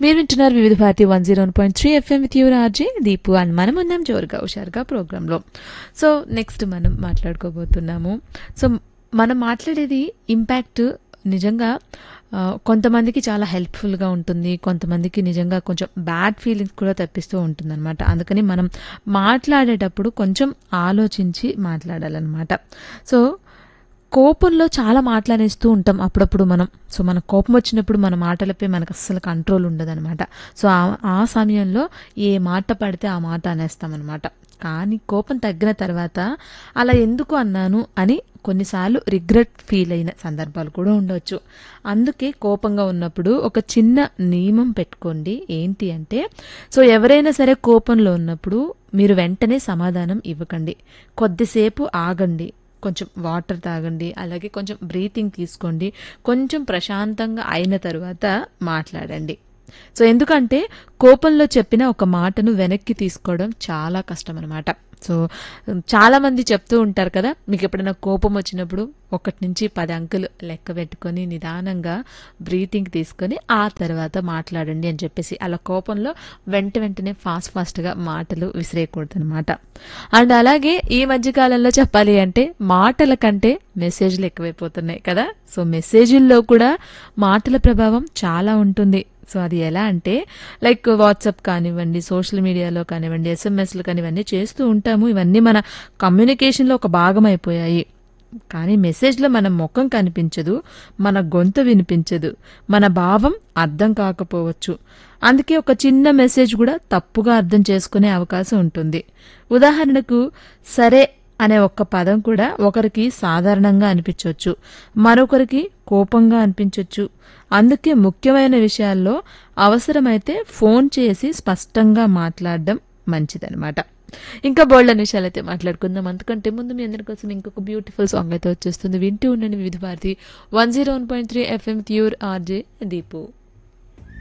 మీరు వింటున్నారు Vividh Bharati one zero point three FM with your RJ Deepu and మనం ఉన్నాం జోరుగా హుషారుగా ప్రోగ్రాంలో సో నెక్స్ట్ మనం మాట్లాడుకోబోతున్నాము సో మనం మాట్లాడేది ఇంపాక్ట్ నిజంగా ఆ, కొంతమందికి చాలా హెల్ప్ఫుల్గా ఉంటుంది కొంతమందికి నిజంగా కొంచెం బ్యాడ్ ఫీలింగ్స్ కూడా తెప్పిస్తూ ఉంటుంది అనమాట అందుకని మనం మాట్లాడేటప్పుడు కొంచెం ఆలోచించి మాట్లాడాలన్నమాట సో కోపంలో చాలా మాట్లాడేస్తూ ఉంటాం అప్పుడప్పుడు మనం సో మన కోపం వచ్చినప్పుడు మన మాటలపై మనకు అస్సలు కంట్రోల్ ఉండదన్నమాట సో ఆ- ఆ సమయంలో ఏ మాట పడితే ఆ మాట అనేస్తామన్నమాట కానీ కోపం తగ్గిన తర్వాత అలా ఎందుకు అన్నాను అని కొన్నిసార్లు రిగ్రెట్ ఫీల్ అయిన సందర్భాలు కూడా ఉండవచ్చు అందుకే కోపంగా ఉన్నప్పుడు ఒక చిన్న నియమం పెట్టుకోండి ఏంటి అంటే సో ఎవరైనా సరే కోపంలో ఉన్నప్పుడు మీరు వెంటనే సమాధానం ఇవ్వకండి కొద్దిసేపు ఆగండి కొంచెం వాటర్ తాగండి అలాగే కొంచెం బ్రీతింగ్ తీసుకోండి కొంచెం ప్రశాంతంగా అయిన తర్వాత మాట్లాడండి సో ఎందుకంటే కోపంలో చెప్పిన ఒక మాటను వెనక్కి తీసుకోవడం చాలా కష్టం అనమాట సో చాలా మంది చెప్తూ ఉంటారు కదా మీకు ఎప్పుడైనా కోపం వచ్చినప్పుడు ఒకటి నుంచి పది అంకెలు లెక్క పెట్టుకొని నిదానంగా బ్రీతింగ్ తీసుకొని ఆ తర్వాత మాట్లాడండి అని చెప్పేసి అలా కోపంలో వెంట వెంటనే ఫాస్ట్ ఫాస్ట్గా మాటలు విసిరేయకూడదు అనమాట అండ్ అలాగే ఈ మధ్య కాలంలో చెప్పాలి అంటే మాటల కంటే మెసేజ్లు ఎక్కువైపోతున్నాయి కదా సో మెసేజ్ల్లో కూడా మాటల ప్రభావం చాలా ఉంటుంది సో అది ఎలా అంటే లైక్ వాట్సాప్ కానివ్వండి సోషల్ మీడియాలో కానివ్వండి ఎస్ఎంఎస్లు కానివ్వండి చేస్తూ ఉంటాము ఇవన్నీ మన కమ్యూనికేషన్లో ఒక భాగం అయిపోయాయి కానీ మెసేజ్లో మన ముఖం కనిపించదు మన గొంతు వినిపించదు మన భావం అర్థం కాకపోవచ్చు అందుకే ఒక చిన్న మెసేజ్ కూడా తప్పుగా అర్థం చేసుకునే అవకాశం ఉంటుంది ఉదాహరణకు సరే అనే ఒక్క పదం కూడా ఒకరికి సాధారణంగా అనిపించవచ్చు మరొకరికి కోపంగా అనిపించవచ్చు అందుకే ముఖ్యమైన విషయాల్లో అవసరమైతే ఫోన్ చేసి స్పష్టంగా మాట్లాడడం మంచిదనమాట ఇంకా బోల్డ్ విషయాలు అయితే మాట్లాడుకుందాం అంతకంటే ముందు మీ అందరి కోసం ఇంకొక బ్యూటిఫుల్ సాంగ్ అయితే వచ్చేస్తుంది వింటూ ఉండండి Vividh Bharati one zero one point three FM pure RJ Deepu